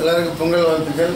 எல்லாருக்கும் பொங்கல் வாழ்த்துக்கள்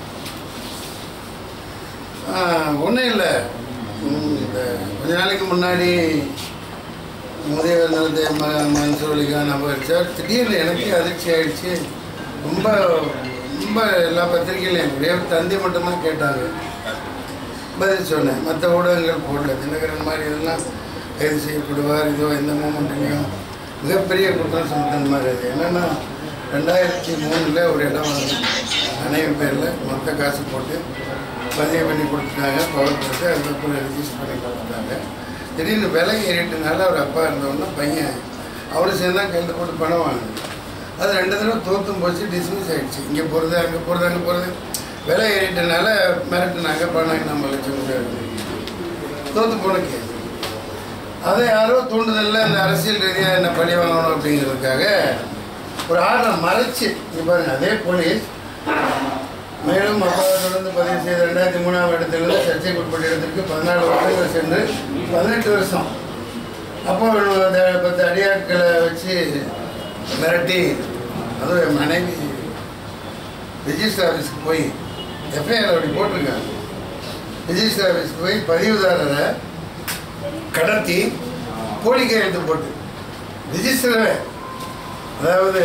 ஒன்றும் இல்லை இந்த கொஞ்ச நாளைக்கு முன்னாடி முதியவர் நலத்தை ம மன்சூர் அலிகான் அபகரிச்சார் திடீர்னு எனக்கு அதிர்ச்சி ஆயிடுச்சு ரொம்ப ரொம்ப எல்லா பத்திரிகையிலையும் ஒரே ஒரு தந்தி மட்டும்தான் கேட்டாங்க பதில் சொன்னேன் மற்ற ஊடகங்கள் போடல தினகரன் மாதிரி இதெல்லாம் கைது செய்யப்படுவார் இதோ எந்த மூமெண்ட்லையும் மிகப்பெரிய குற்றம் சுமத்தின மாதிரி அது என்னென்னா ரெண்டாயிரத்தி மூணில் ஒரு இடம் வாங்கினேன் அணைவு பேரில் மொத்த காசு போட்டு பதிவு பண்ணி கொடுத்துட்டாங்க பவர் கொடுத்து அதுக்கப்புறம் ரெஜிஸ்டர் பண்ணி கொடுத்துட்டாங்க திடீர்னு விலை ஏறிட்டனால அவர் அப்பா இருந்தவொடனே பையன் அவரு சேர்ந்தா கையில் போட்டு பணம் வாங்கினது அது ரெண்டு தடவை தோத்தும் போச்சு டிஸ்மிஸ் ஆயிடுச்சு இங்கே போகிறது அங்கே போகிறது அங்கே போகிறது விலை ஏறிட்டனால மிரட்டுனாங்க பணம் நம்ம லட்சம் முடியாது தோத்து போன கேஸ் அதை யாரோ தூண்டுதலில் அந்த அரசியல் ரீதியாக என்ன பழி வாங்கணும் அப்படிங்கிறதுக்காக ஒரு ஆர்டரை மறைச்சு இங்க பாருங்க அதே போலீஸ் மேலும் அப்பாவை தொடர்ந்து பதிவு செய்த ரெண்டாயிரத்தி மூணாம் இடத்திலிருந்து சர்ச்சைக்கு உட்பட்ட இடத்திற்கு பதினாலு வருடங்கள் சென்று பதினெட்டு வருஷம் அப்போ அந்த பத்து அடியாட்களை வச்சு மிரட்டி அதுவும் என் மனைவி ரிஜிஸ்டர் ஆஃபீஸ்க்கு போய் எஃப்ஐஆர் அப்படி போட்டிருக்காங்க ரிஜிஸ்டர் ஆஃபீஸ்க்கு போய் பதிவுதாரரை கடத்தி போலி கையெழுத்து போட்டு ரிஜிஸ்டரே அதாவது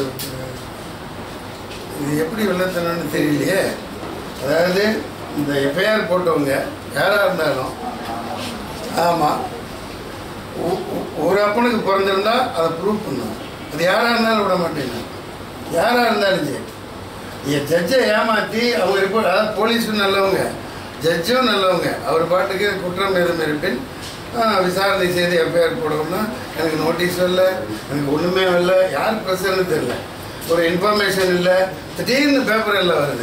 இது எப்படி வெள்ளத்தனம்னு தெரியலையே அதாவது இந்த எஃப்ஐஆர் போட்டவங்க யாராக இருந்தாலும் ஆமாம் ஒரு அப்பனுக்கு பிறந்திருந்தா அதை ப்ரூவ் பண்ணும் அது யாராக இருந்தாலும் விட மாட்டேங்க யாராக இருந்தாலும் சரி என் ஜட்ஜை ஏமாற்றி அவங்க ரிப்போர்ட் அதாவது போலீஸும் நல்லவங்க ஜட்ஜும் நல்லவங்க அவர் பாட்டுக்கு குற்றம் ஏதும் இருப்பின் ஆ, விசாரணை செய்து எஃப்ஐஆர் போடணும்னா எனக்கு நோட்டீஸ் வரல எனக்கு ஒன்றுமே வரல யார் பிரச்சனை தெரியல ஒரு இன்ஃபர்மேஷன் இல்லை திடீர்னு பேப்பர் எல்லாம் வருது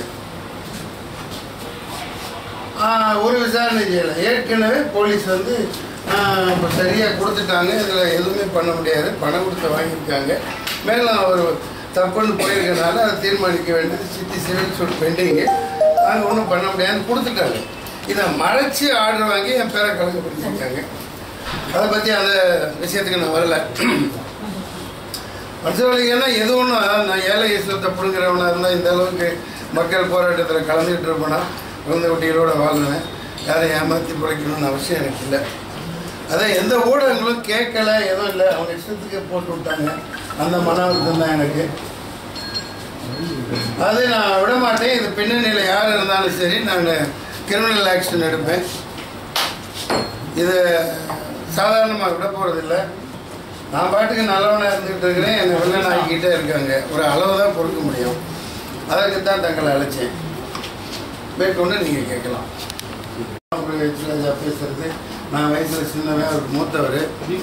ஆ, ஒரு விசாரணை செய்யலை ஏற்கனவே போலீஸ் வந்து இப்போ சரியாக கொடுத்துட்டாங்க இதில் எதுவுமே பண்ண முடியாது பணம் கொடுத்து வாங்கியிருக்காங்க மேலும் அவர் தப்புன்னு போயிருக்கனால அதை தீர்மானிக்க வேண்டியது சிட்டி சிவில் சூட் பெண்டிங்கு நாங்கள் ஒன்றும் பண்ண முடியாதுன்னு கொடுத்துட்டாங்க இதை மறைச்சு ஆர்டர் வாங்கி என் பேரை கலக்கப்படுத்திருக்காங்க அதை பற்றி அந்த விஷயத்துக்கு நான் வரல மற்றவர்களுக்குன்னா எது ஒன்றும் அதாவது நான் ஏழை ஈஸ்வரத்தை பிடுங்குறவனாக இருந்தால் இந்த அளவுக்கு மக்கள் போராட்டத்தில் கலந்துக்கிட்டு இருப்பேனா குழந்தை குட்டிகளோட வாழ்வேன் யாரையும் ஏமாற்றி பிழைக்கணும்னு அவசியம் எனக்கு இல்லை அதான் எந்த ஊடகங்களும் கேட்கல எதுவும் இல்லை அவங்க இஷ்டத்துக்கு போட்டு விட்டாங்க அந்த மன அழுத்தம் தான் எனக்கு அது நான் விட மாட்டேன் இது பின்னணியில் யார் இருந்தாலும் சரி நாங்கள் கிரிமினல் ஆக்ஷன் எடுப்பேன் இது சாதாரணமாக விட போகிறதில்ல நான் பாட்டுக்கு நல்லவனாக இருந்துகிட்டு இருக்கிறேன் என்னை வில்லன் ஆக்கிக்கிட்டே இருக்காங்க ஒரு அளவு தான் பொறுக்க முடியும் அதற்கு தான் தங்களை அழைச்சேன் மேற்கொண்டு நீங்கள் கேட்கலாம் ஒரு ராஜா பேசுறது நான் வயசில் சின்னவன் அவர் மூத்தவர்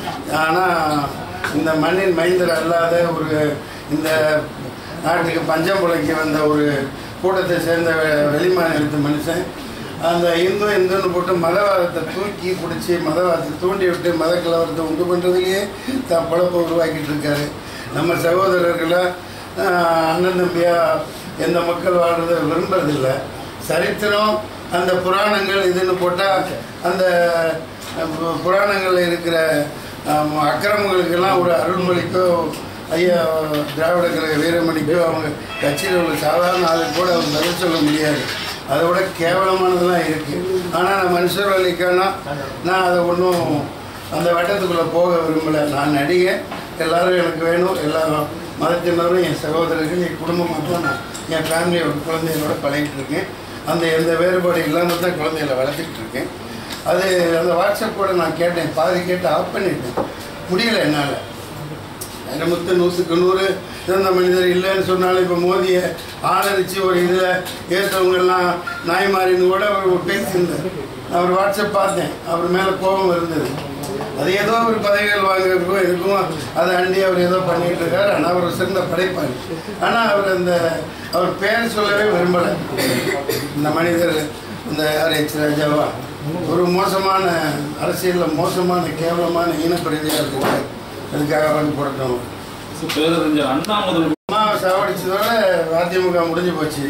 ஆனால் இந்த மண்ணின் மைந்தர் அல்லாத ஒரு இந்த நாட்டுக்கு பஞ்சம் புழைக்க வந்த ஒரு கூட்டத்தை சேர்ந்த வெ- வெளிமாநிலத்து மனுஷன் அந்த இந்து இந்துன்னு போட்டு மதவாதத்தை தூக்கி பிடிச்சி மதவாதத்தை தூண்டி விட்டு மத கலவரத்தை உண்டு பண்ணுறதுலேயே தான் பழப்பை உருவாக்கிட்டு இருக்காரு நம்ம சகோதரர்களை ஆஹ், அண்ணன் தம்பியா எந்த மக்கள் வாழ்றதை விரும்புறதில்ல சரித்திரம் அந்த புராணங்கள் இதுன்னு போட்டால் அந்த அஹ், புராணங்களில் இருக்கிற ஆம், அக்கிரமங்களுக்கெல்லாம் ஒரு அருள்மொழிக்கோ ஐயா திராவிட கழக வீரமணிக்கோ அவங்க கட்சியில் உள்ள சாதாரண ஆளுக்கு கூட அவங்க பதில் சொல்ல முடியாது அதை விட கேவலமானதெல்லாம் இருக்குது ஆனால் நான் மனுஷர் அலிக்கானா நான் அதை ஒன்றும் அந்த வட்டத்துக்குள்ளே போக விரும்பலை நான் நடிகை எல்லாரும் எனக்கு வேணும் எல்லா மதத்தினரும் என் சகோதரர்கள் என் குடும்பமாக தான் நான் என் ஃபேமிலியோட குழந்தைகளோட பழகிட்டு இருக்கேன் அந்த எந்த வேறுபாடு இல்லாமல் தான் குழந்தைகளை வளர்த்துக்கிட்டு இருக்கேன் அது அந்த வாட்ஸ்அப் கூட நான் கேட்டேன் பாதி கேட்டு ஆஃப் பண்ணிட்டேன் முடியல என்னால் வைரமுத்து நூற்றுக்கு நூறு சிறந்த மனிதர் இல்லைன்னு சொன்னாலும் இப்போ மோதியை ஆதரித்து ஒரு இதில் ஏற்றவங்கெல்லாம் நாய்மாரின்னு கூட அவர் பேசியிருந்தார் அவர் வாட்ஸ்அப் பார்த்தேன் அவர் மேலே கோபம் இருந்தது அது ஏதோ ஒரு பதவிகள் வாங்குறதுக்கும் இதுக்கும் அதை அண்டி அவர் ஏதோ பண்ணிட்டு இருக்காரு ஆனால் அவர் ஒரு சிறந்த படைப்பாளி ஆனால் அவர் அந்த அவர் பேர் சொல்லவே விரும்பலை இந்த மனிதர் இந்த யார் எச் ராஜாவா ஒரு மோசமான அரசியலில் மோசமான கேவலமான இனப்பிரதியாக இருக்கார் அதுக்காக வந்து போடட்டும் பேரறிஞர் அண்ணா முதல் அம்மாவை சாவடிச்சதோட அதிமுக முடிஞ்சு போச்சு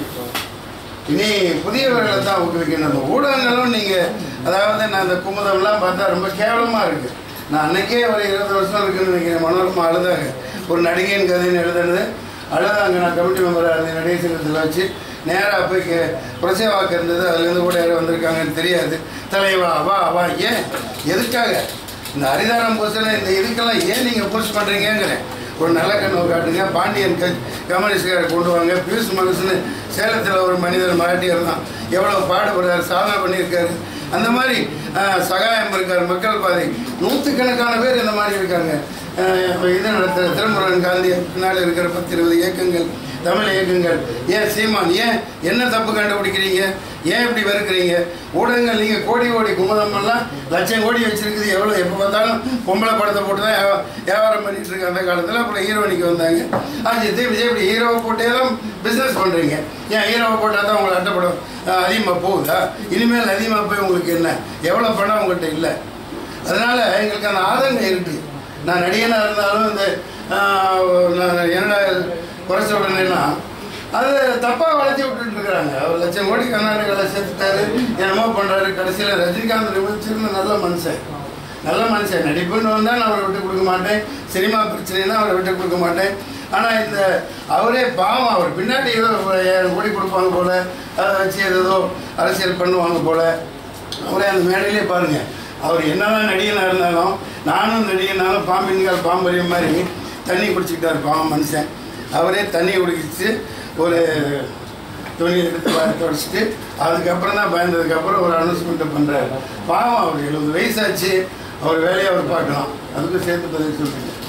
இனி புதியவர்களை தான் ஊக்குவிக்கணும் நம்ம ஊடகங்களும் நீங்கள் அதாவது நான் அந்த குமுதம்லாம் பார்த்தா ரொம்ப கேவலமாக இருக்குது நான் அன்னைக்கே ஒரு இருபது வருஷம் இருக்குன்னு நினைக்கிறேன் மனோரமா அழுதாங்க ஒரு நடிகையின் கதைன்னு எழுதுனது அழுதாங்க நான் கமிட்டி மெம்பராக இருந்தேன் நடிகை சங்கத்தில் வச்சு நேராக போய் கே புரட்சிவாக்கு இருந்தது அதுலேருந்து கூட யாரும் வந்திருக்காங்கன்னு தெரியாது தலைவா வா வா ஏன் எதுக்காக இந்த ஹரிதாரம் பூசல இந்த இதுக்கெல்லாம் ஏன் நீங்கள் போஸ்ட் பண்ணுறீங்கிறேன் ஒரு நல்ல கண்ணு காட்டுங்க பாண்டியன் க கம்யூனிஸ்ட்காரை கொண்டு வாங்க பியூஷ் மனசுன்னு சேலத்தில் ஒரு மனிதர் மராட்டியர் தான் எவ்வளோ பாடுபடுறாரு சாதனை பண்ணியிருக்காரு அந்த மாதிரி ஆஹ், சகாயம் இருக்கார் மக்கள் பாதை நூற்றுக்கணக்கான பேர் இந்த மாதிரி இருக்காங்க ஆஹ், இது நடத்துகிற திருமுருகன் காந்தி பின்னால் இருக்கிற பத்து இருபது இயக்கங்கள் தமிழ் இயக்கங்கள் ஏன் சீமான் ஏன் என்ன தப்பு கண்டுபிடிக்கிறீங்க ஏன் இப்படி வெறுக்கிறீங்க ஊடகங்கள் நீங்கள் கோடி கோடி குமுதமெல்லாம் லட்சம் கோடி வச்சிருக்குது எவ்வளோ எப்போ பார்த்தாலும் பொம்பளை படத்தை போட்டு தான் வியா- வியாபாரம் பண்ணிட்டு இருக்க அந்த காலத்தில் அப்புறம் ஹீரோனிக்கு வந்தாங்க அஜித் விஜய் இப்படி ஹீரோவை போட்டே தான் பிஸ்னஸ் பண்ணுறீங்க ஏன் ஹீரோவை போட்டால் தான் உங்களுக்கு அட்டைப்படும் அதிகமாக போகுதா இனிமேல் அதிகமாக போய் உங்களுக்கு என்ன எவ்வளோ பணம் உங்கள்கிட்ட இல்லை அதனால் எங்களுக்கு அந்த ஆதங்கம் இருக்குது நான் நடிகனாக இருந்தாலும் இந்த ஆஹ், நான் என்னடா குறை சொல்கிறேன்னா அது தப்பாக வளர்த்தி விட்டுட்டு இருக்கிறாங்க அவர் லட்சம் கோடி கர்நாடகாவில் சேர்த்துட்டாரு என்னமோ பண்ணுறாரு கடைசியில் ரஜினிகாந்த் நிமிச்சிருந்த நல்ல மனுஷன் நல்ல மனுஷன் நடிப்புன்னு வந்தால் நான் அவரை விட்டு கொடுக்க மாட்டேன் சினிமா பிரச்சனைனா அவரை விட்டு கொடுக்க மாட்டேன் ஆனால் இந்த அவரே பாவம் அவர் பின்னாடி ஏதோ ஒரு ஏழாயிரம் கோடி கொடுப்பாங்க போல அதை வச்சு ஏதோ அரசியல் பண்ணுவாங்க போல அவரே அந்த மேடையிலே பாருங்க அவர் என்னதான் நடிகனாக இருந்தாலும் நானும் நடிகனாலும் பாம்பின்கால் பாம்பரியம் மாதிரி தண்ணி குடிச்சிக்கிட்டார் பாவம் மனுஷன் அவரே தண்ணி குடிச்சிட்டு ஒரு துணி எடுத்து வாரி தொடச்சிட்டு அதுக்கப்புறம் தான் பயந்ததுக்கப்புறம் ஒரு அனௌன்ஸ்மெண்ட்டை பண்ணுறாரு பாவம் அவர் எழுபது வயசாச்சு அவர் வேலையை அவர் பார்க்கலாம் அதுக்கும் சேர்த்து பதில் சொல்றீங்க